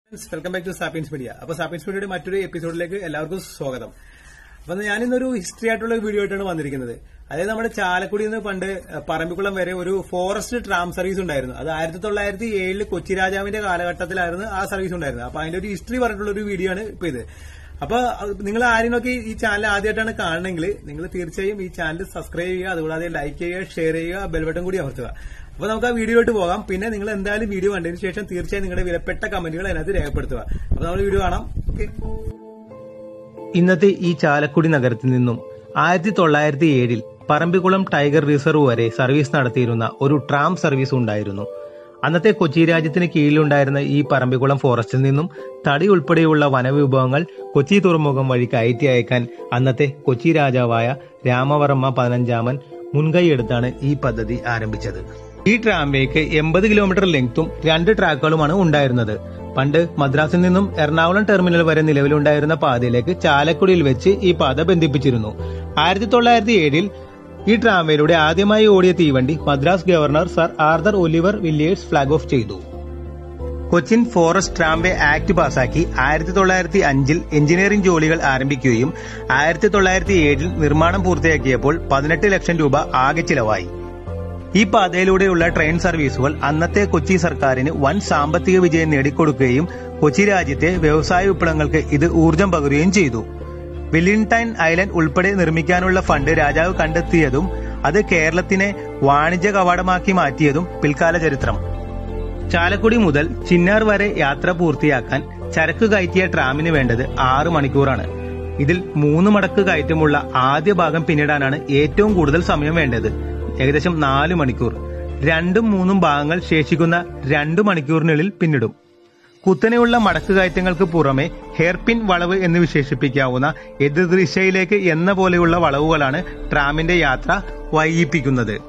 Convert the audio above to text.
welcome back to Sapiens media അപ്പൊ Sapiens മീഡിയയുടെ മറ്റൊരു എപ്പിസോഡിലേക്ക് എല്ലാവർക്കും സ്വാഗതം അപ്പൊ ഞാൻ ഇന്നൊരു ഹിസ്റ്ററി ആയിട്ടുള്ള ഒരു വീഡിയോ ആയിട്ടാണ് വന്നിരിക്കുന്നത് അതായത് നമ്മുടെ ചാലക്കുടിയിൽ നിന്ന് പണ്ട് പറമ്പിക്കുളം വരെ ഒരു ഫോറസ്റ്റ് ട്രാം സർവീസ് ഉണ്ടായിരുന്നു അത് ആയിരത്തി തൊള്ളായിരത്തി ഏഴില് കൊച്ചി രാജാവിന്റെ കാലഘട്ടത്തിലായിരുന്നു ആ സർവീസ് ഉണ്ടായിരുന്നത് അപ്പൊ അതിന്റെ ഒരു ഹിസ്റ്ററി പറഞ്ഞിട്ടുള്ള ഒരു വീഡിയോ ആണ് ഇപ്പൊ ഇത് അപ്പൊ നിങ്ങൾ ആരെങ്കിലുമൊക്കെ ഈ ചാനൽ ആദ്യമായിട്ടാണ് കാണണമെങ്കിൽ നിങ്ങൾ തീർച്ചയായും ഈ ചാനൽ സബ്സ്ക്രൈബ് ചെയ്യുക അതുകൂടാതെ ലൈക്ക് ചെയ്യുക ഷെയർ ചെയ്യുക ബെൽബട്ടൺ കൂടി അമർത്തുക അപ്പൊ നമുക്ക് ആ വീഡിയോയിലോട്ട് പോകാം പിന്നെ നിങ്ങൾ എന്തായാലും വീഡിയോ കണ്ടതിന് ശേഷം തീർച്ചയായും നിങ്ങളുടെ വിലപ്പെട്ട കമന്റുകൾ അതിനകത്ത് രേഖപ്പെടുത്തുക അപ്പൊ നമ്മൾ വീഡിയോ കാണാം ഓക്കെ ഇന്നത്തെ ഈ ചാലക്കുടി നഗരത്തിൽ നിന്നും ആയിരത്തി തൊള്ളായിരത്തി ഏഴിൽ പറമ്പിക്കുളം ടൈഗർ റിസർവ് വരെ സർവീസ് നടത്തിയിരുന്ന ഒരു ട്രാം സർവീസ് ഉണ്ടായിരുന്നു അന്നത്തെ കൊച്ചി രാജ്യത്തിന് കീഴിലുണ്ടായിരുന്ന ഈ പറമ്പിക്കുളം ഫോറസ്റ്റിൽ നിന്നും തടി ഉൾപ്പെടെയുള്ള വനവിഭവങ്ങൾ കൊച്ചി തുറമുഖം വഴി കയറ്റി അയക്കാൻ അന്നത്തെ കൊച്ചി രാജാവായ രാമവർമ്മ പതിനഞ്ചാമൻ മുൻകൈയെടുത്താണ് ഈ പദ്ധതി ആരംഭിച്ചത് ഈ ട്രാംവേക്ക് എൺപത് കിലോമീറ്റർ ലെങ്ത്തും രണ്ട് ട്രാക്കുകളുമാണ് ഉണ്ടായിരുന്നത് പണ്ട് മദ്രാസിൽ നിന്നും എറണാകുളം ടെർമിനൽ വരെ നിലവിലുണ്ടായിരുന്ന പാതയിലേക്ക് ചാലക്കുടിയിൽ വെച്ച് ഈ പാത ബന്ധിപ്പിച്ചിരുന്നു ആയിരത്തി തൊള്ളായിരത്തി ഏഴിൽ ഈ ട്രാംവേയിലൂടെ ആദ്യമായി ഓടിയ തീവണ്ടി Madras governor sir Arthur Oliver Villiers flag off ചെയ്തു കൊച്ചിൻ ഫോറസ്റ്റ് ട്രാംവേ ആക്ട് പാസാക്കി ആയിരത്തി തൊള്ളായിരത്തി അഞ്ചിൽ എഞ്ചിനീയറിംഗ് ജോലികൾ ആരംഭിക്കുകയും ആയിരത്തി തൊള്ളായിരത്തി ഏഴിൽ നിർമ്മാണം പൂർത്തിയാക്കിയപ്പോൾ പതിനെട്ട് ലക്ഷം രൂപ ആകെ ചിലവായി ഈ പാതയിലൂടെയുള്ള ട്രെയിൻ സർവീസുകൾ അന്നത്തെ കൊച്ചി സർക്കാരിന് വൻ സാമ്പത്തിക വിജയം നേടിക്കൊടുക്കുകയും കൊച്ചി രാജ്യത്തെ വ്യവസായ വിപ്ലവങ്ങൾക്ക് ഇത് ഊർജം പകരുകയും ചെയ്തു വെല്ലിൻടൈൻ ഐലൻഡ് ഉൾപ്പെടെ നിർമ്മിക്കാനുള്ള ഫണ്ട് രാജാവ് കണ്ടെത്തിയതും അത് കേരളത്തിനെ വാണിജ്യ കവാടമാക്കി മാറ്റിയതും പിൽക്കാല ചരിത്രം ചാലക്കുടി മുതൽ ചിന്നാർ വരെ യാത്ര പൂർത്തിയാക്കാൻ ചരക്ക് കയറ്റിയ ട്രാമിന് വേണ്ടത് ആറ് മണിക്കൂറാണ് ഇതിൽ മൂന്ന് മടക്ക് കയറ്റമുള്ള ആദ്യ ഭാഗം പിന്നിടാനാണ് ഏറ്റവും കൂടുതൽ സമയം വേണ്ടത് ഏകദേശം നാല് മണിക്കൂർ രണ്ടും മൂന്നും ഭാഗങ്ങൾ ശേഷിക്കുന്ന രണ്ടു മണിക്കൂറിനുള്ളിൽ പിന്നിടും കുത്തനെയുള്ള മടക്ക് കയറ്റങ്ങൾക്ക് പുറമെ ഹെയർപിൻ വളവ് എന്ന് വിശേഷിപ്പിക്കാവുന്ന എതിർദിശയിലേക്ക് എന്ന പോലെയുള്ള വളവുകളാണ് ട്രാമിന്റെ യാത്ര വൈകിപ്പിക്കുന്നത്